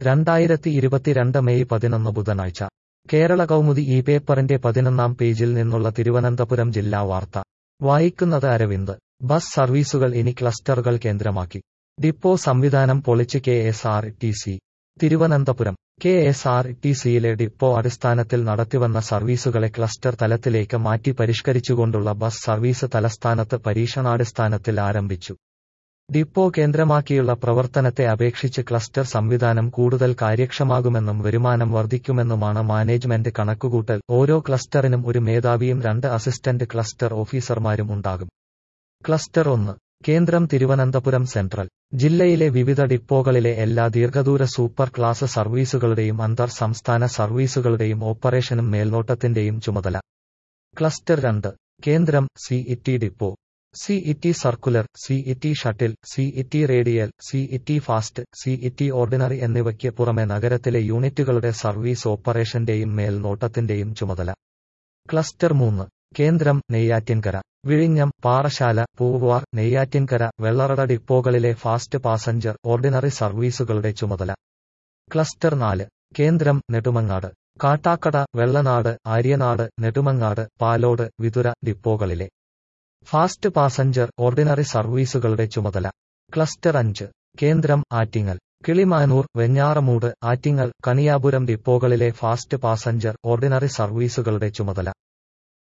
രണ്ടായിരത്തി ഇരുപത്തിരണ്ട് മെയ് പതിനൊന്ന് ബുധനാഴ്ച കേരള കൗമുദി ഈ പേപ്പറിന്റെ പതിനൊന്നാം പേജിൽ നിന്നുള്ള തിരുവനന്തപുരം ജില്ലാ വാർത്ത വായിക്കുന്നത് അരവിന്ദ് ബസ് സർവീസുകൾ ഇനി ക്ലസ്റ്ററുകൾ കേന്ദ്രമാക്കി ഡിപ്പോ സംവിധാനം പൊളിച്ച് K S R T C Thiruvananthapuram K S R T സിയിലെ ഡിപ്പോ അടിസ്ഥാനത്തിൽ നടത്തിവന്ന സർവീസുകളെ ക്ലസ്റ്റർ തലത്തിലേക്ക് മാറ്റി പരിഷ്കരിച്ചുകൊണ്ടുള്ള ബസ് സർവീസ് തലസ്ഥാനത്ത് പരീക്ഷണാടിസ്ഥാനത്തിൽ ആരംഭിച്ചു ഡിപ്പോ കേന്ദ്രമാക്കിയുള്ള പ്രവർത്തനത്തെ അപേക്ഷിച്ച് ക്ലസ്റ്റർ സംവിധാനം കൂടുതൽ കാര്യക്ഷമാകുമെന്നും വരുമാനം വർദ്ധിക്കുമെന്നുമാണ് മാനേജ്മെന്റ് കണക്കുകൂട്ടൽ ഓരോ ക്ലസ്റ്ററിനും ഒരു മേധാവിയും രണ്ട് അസിസ്റ്റന്റ് ക്ലസ്റ്റർ ഓഫീസർമാരും ഉണ്ടാകും ക്ലസ്റ്റർ ഒന്ന് കേന്ദ്രം തിരുവനന്തപുരം സെൻട്രൽ ജില്ലയിലെ വിവിധ ഡിപ്പോകളിലെ എല്ലാ ദീർഘദൂര സൂപ്പർ ക്ലാസ് സർവീസുകളുടെയും അന്തർ സംസ്ഥാന സർവീസുകളുടെയും ഓപ്പറേഷനും മേൽനോട്ടത്തിന്റെയും ചുമതല ക്ലസ്റ്റർ രണ്ട് കേന്ദ്രം C E depot C E circular C E shuttle C E radial C E fast C E ordinary എന്നിവയ്ക്ക് പുറമെ നഗരത്തിലെ യൂണിറ്റുകളുടെ സർവീസ് ഓപ്പറേഷന്റെയും മേൽനോട്ടത്തിന്റെയും ചുമതല ക്ലസ്റ്റർ മൂന്ന് കേന്ദ്രം നെയ്യാറ്റിൻകര വിഴിഞ്ഞം പാറശാല പൂവാർ നെയ്യാറ്റിൻകര വെള്ളറട ഡിപ്പോകളിലെ ഫാസ്റ്റ് പാസഞ്ചർ ഓർഡിനറി സർവീസുകളുടെ ചുമതല ക്ലസ്റ്റർ നാല് കേന്ദ്രം നെടുമങ്ങാട് കാട്ടാക്കട വെള്ളനാട് ആര്യനാട് നെടുമങ്ങാട് പാലോട് വിതുര ഡിപ്പോകളിലെ ഫാസ്റ്റ് പാസഞ്ചർ ഓർഡിനറി സർവീസുകളുടെ ചുമതല ക്ലസ്റ്റർ അഞ്ച് കേന്ദ്രം ആറ്റിങ്ങൽ കിളിമാനൂർ വെഞ്ഞാറമൂട് ആറ്റിങ്ങൽ കണിയാപുരം ഡിപ്പോകളിലെ ഫാസ്റ്റ് പാസഞ്ചർ ഓർഡിനറി സർവീസുകളുടെ ചുമതല